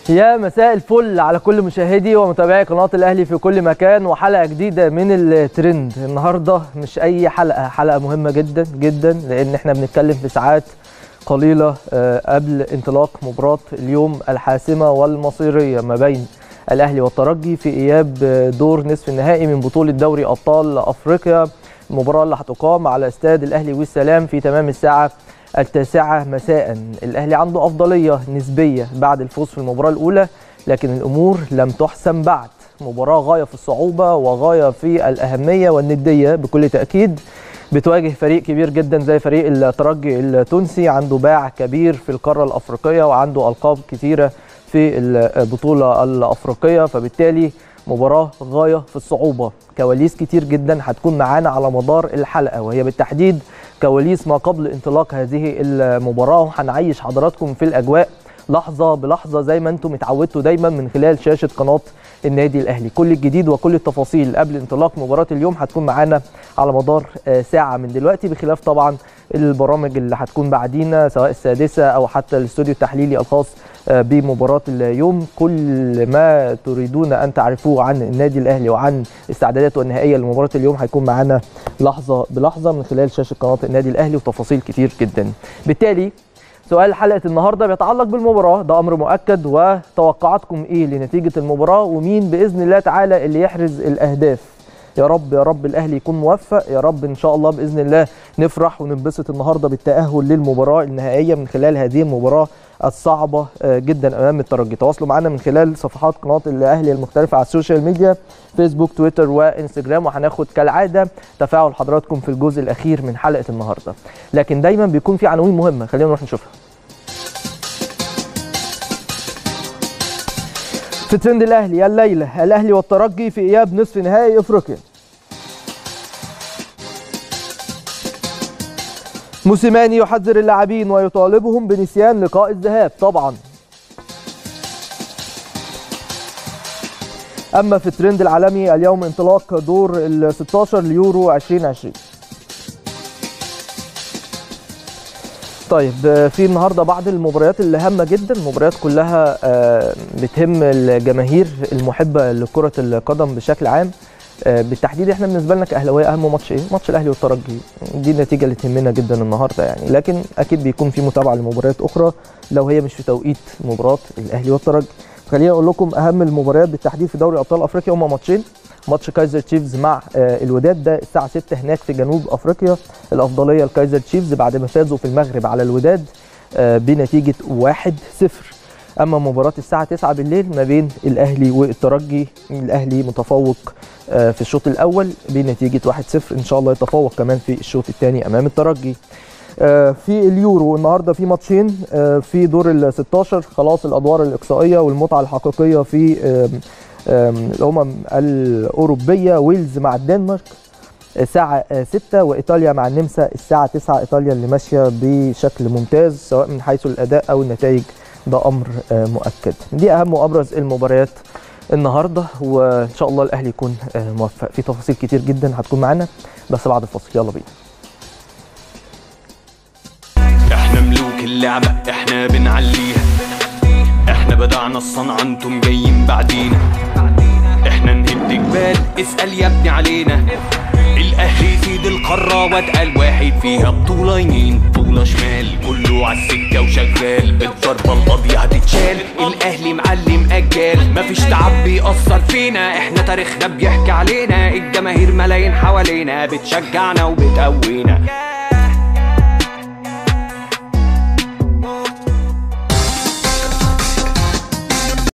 يا مساء الفل على كل مشاهدي ومتابعي قناة الأهلي في كل مكان وحلقة جديدة من الترند النهاردة مش أي حلقة حلقة مهمة جدا جدا لأن احنا بنتكلم في ساعات قليلة آه، قبل انطلاق مباراة اليوم الحاسمة والمصيرية ما بين الأهلي والترجي في إياب آه، دور نصف النهائي من بطولة دوري أبطال أفريقيا المباراة اللي هتقام على استاد الأهلي والسلام في تمام الساعة التاسعة مساء الأهلي عنده أفضلية نسبية بعد الفوز في المباراة الأولى لكن الأمور لم تحسم بعد مباراة غاية في الصعوبة وغاية في الأهمية والندية بكل تأكيد بتواجه فريق كبير جدا زي فريق الترجي التونسي عنده باع كبير في القارة الأفريقية وعنده ألقاب كتيرة في البطولة الأفريقية فبالتالي مباراة غاية في الصعوبة كواليس كتير جدا هتكون معانا على مدار الحلقة وهي بالتحديد كواليس ما قبل انطلاق هذه المباراة وهنعيش حضراتكم في الأجواء لحظة بلحظة زي ما انتم اتعودتوا دايما من خلال شاشة قناة النادي الأهلي كل الجديد وكل التفاصيل قبل انطلاق مباراة اليوم هتكون معانا على مدار آه، ساعة من دلوقتي بخلاف طبعا البرامج اللي هتكون بعدينا سواء السادسة أو حتى الاستوديو التحليلي الخاص آه، بمباراة اليوم كل ما تريدون أن تعرفوه عن النادي الأهلي وعن استعداداته النهائية لمباراة اليوم هيكون معانا لحظة بلحظة من خلال شاشة قناة النادي الأهلي وتفاصيل كتير جدا بالتالي سؤال حلقة النهاردة بيتعلق بالمباراة ده أمر مؤكد وتوقعاتكم إيه لنتيجة المباراة ومين بإذن الله تعالى اللي يحرز الأهداف يا رب يا رب الأهلي يكون موفق يا رب إن شاء الله بإذن الله نفرح وننبسط النهاردة بالتأهل للمباراة النهائية من خلال هذه المباراة الصعبة آه، جدا أمام الترجي تواصلوا معنا من خلال صفحات قناة الأهلي المختلفة على السوشيال ميديا فيسبوك تويتر وانستجرام وهناخد كالعادة تفاعل حضراتكم في الجزء الأخير من حلقة النهاردة لكن دايما بيكون في عناوين مهمة خلينا نروح نشوفها في ترند الاهلي الليله الاهلي والترجي في اياب نصف نهائي افريقيا موسيماني يحذر اللاعبين ويطالبهم بنسيان لقاء الذهاب طبعا اما في الترند العالمي اليوم انطلاق دور ال 16 ليورو 2020 طيب آه، في النهارده بعض المباريات اللي هامه جدا المباريات كلها آه، بتهم الجماهير المحبه لكره القدم بشكل عام آه، بالتحديد احنا بالنسبه لنا كاهلاويه اهم ماتش ايه؟ ماتش الاهلي والترجي دي النتيجه اللي تهمنا جدا النهارده يعني لكن اكيد بيكون في متابعه لمباريات اخرى لو هي مش في توقيت مباراه الاهلي والترجي خليني اقول لكم اهم المباريات بالتحديد في دوري ابطال افريقيا هم ماتشين ماتش كايزر تشيفز مع آه، الوداد ده الساعه 6 هناك في جنوب افريقيا الافضليه لكايزر تشيفز بعد ما فازوا في المغرب على الوداد آه، بنتيجه 1-0 اما مباراه الساعه 9 بالليل ما بين الاهلي والترجي الاهلي متفوق آه، في الشوط الاول بنتيجه 1-0 ان شاء الله يتفوق كمان في الشوط الثاني امام الترجي آه، في اليورو النهارده في ماتشين آه، في دور ال 16 خلاص الادوار الاقصائيه والمتعه الحقيقيه في آم، آم، الامم الاوروبيه ويلز مع الدنمارك الساعة 6 وإيطاليا مع النمسا الساعة 9 إيطاليا اللي ماشية بشكل ممتاز سواء من حيث الأداء أو النتائج ده أمر آه، مؤكد دي أهم وأبرز المباريات النهارده وإن شاء الله الأهلي يكون آه، موفق في تفاصيل كتير جدا هتكون معانا بس بعد الفاصل يلا بينا احنا ملوك اللعبة احنا بنعليها احنا بدعنا الصنعة انتم جايين بعدينا احنا نهد جبال اسأل يا ابني علينا الاهلي سيد القارة واتقل واحد فيها بطولة يمين بطولة شمال كله عالسكة وشغال الضربة القاضية هتتشال الاهلي معلم اجال مفيش تعب بيأثر فينا احنا تاريخنا بيحكي علينا الجماهير ملايين حوالينا بتشجعنا وبتقوينا